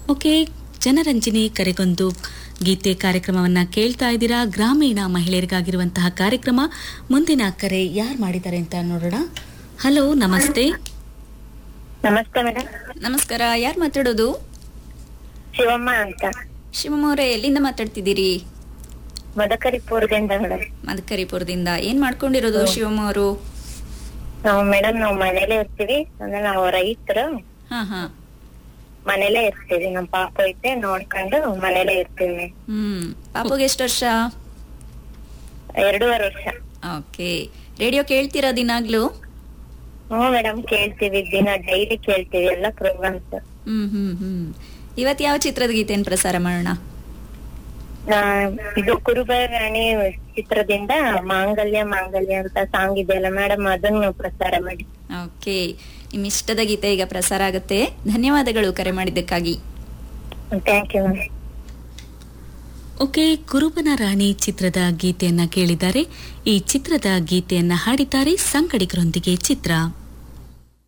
okay Janaranjani ಕರೆಗೊಂದು ಗೀತೆ ಕಾರ್ಯಕ್ರಮವನ್ನ ಕೇಳ್ತಾ ಇದ್ದೀರಾ ಗ್ರಾಮೀಣ ಮಹಿಳೆಯರಿಗಾಗಿರುವಂತಹ ಕಾರ್ಯಕ್ರಮ ಮುಂದಿನ ಕರೆ ಯಾರು ಮಾಡಿದ್ದಾರೆ ಅಂತ ನೋಡೋಣ ಹಲೋ ನಮಸ್ತೆ ನಮಸ್ತೆ ಮೇಡಮ್ ನಮಸ್ಕಾರ ಯಾರು ಮಾತಾಡೋದು ಶಿವಮ್ಮ ಅಂತ ಶಿವಮ್ಮ ಅವರೇ ಎಲ್ಲಿಂದ ಮಾತಾಡ್ತಿದ್ದೀರಿ ಮದಕರಿಪುರದಿಂದ ಮೇಡಮ್ ಮದಕರಿಪುರದಿಂದ ಏನ್ ಮಾಡ್ಕೊಂಡಿರೋದು ಶಿವಮ್ಮ ಅವರು ನಾವು ಮೇಡಮ್ ನಾವು ಮನೇಲೆ ಇರ್ತೀವಿ ಅಂದ್ರೆ ನಾವು ರೈತರು ಹಾ ಹಾ ಮನೇಲೆ ಇರ್ತೀವಿ ನಮ್ ಪಾಪ ಐತೆ ನೋಡ್ಕೊಂಡು ಮನೇಲೆ ಇರ್ತೀವಿ ಹ್ಮ್ ಪಾಪುಗೆ ಎಷ್ಟು ವರ್ಷ ಎರಡೂವರೆ ವರ್ಷ ಓಕೆ ರೇಡಿಯೋ ಕೇಳ್ತೀರಾ ದಿನಾಗ್ಲೂ ಹ್ಞೂ ಮೇಡಮ್ ಕೇಳ್ತೀವಿ ದಿನ ಡೈಲಿ ಕೇಳ್ತೀವಿ ಎಲ್ಲ ಪ್ರೋಗ್ರಾಮ್ಸ್ ಹ್ಮ್ ಹ್ಮ್ ಹ್ಮ್ ಇವತ್ ಯಾವ ಚಿತ್ರದ ಗೀತೆಯನ್ನು ಪ್ರಸಾರ ಮಾಡೋಣ ಇದು ಕುರುಬ ರಾಣಿ ಚಿತ್ರದಿಂದ ಮಾಂಗಲ್ಯ ಮಾಂಗಲ್ಯ ಅಂತ ಸಾಂಗ್ ಇದೆಯಲ್ಲ ಮೇಡಮ್ ಅದನ್ನು ಪ್ರಸಾರ ಮಾಡಿ ಓಕೆ ನಿಮ್ ಇಷ್ಟದ ಗೀತೆ ಈಗ ಪ್ರಸಾರ ಆಗುತ್ತೆ ಧನ್ಯವಾದಗಳು ಕರೆ ಮಾಡಿದ್ದಕ್ಕಾಗಿ thank you ma'am okay Kurubana Rani ಚಿತ್ರದ ಗೀತೆಯನ್ನ ಕೇಳಿದ್ದಾರೆ ಈ ಚಿತ್ರದ ಗೀತೆಯನ್ನ ಹಾಡಿದ್ದಾರೆ ಸಂಗಡಿಗರೊಂದಿಗೆ ಚಿತ್ರ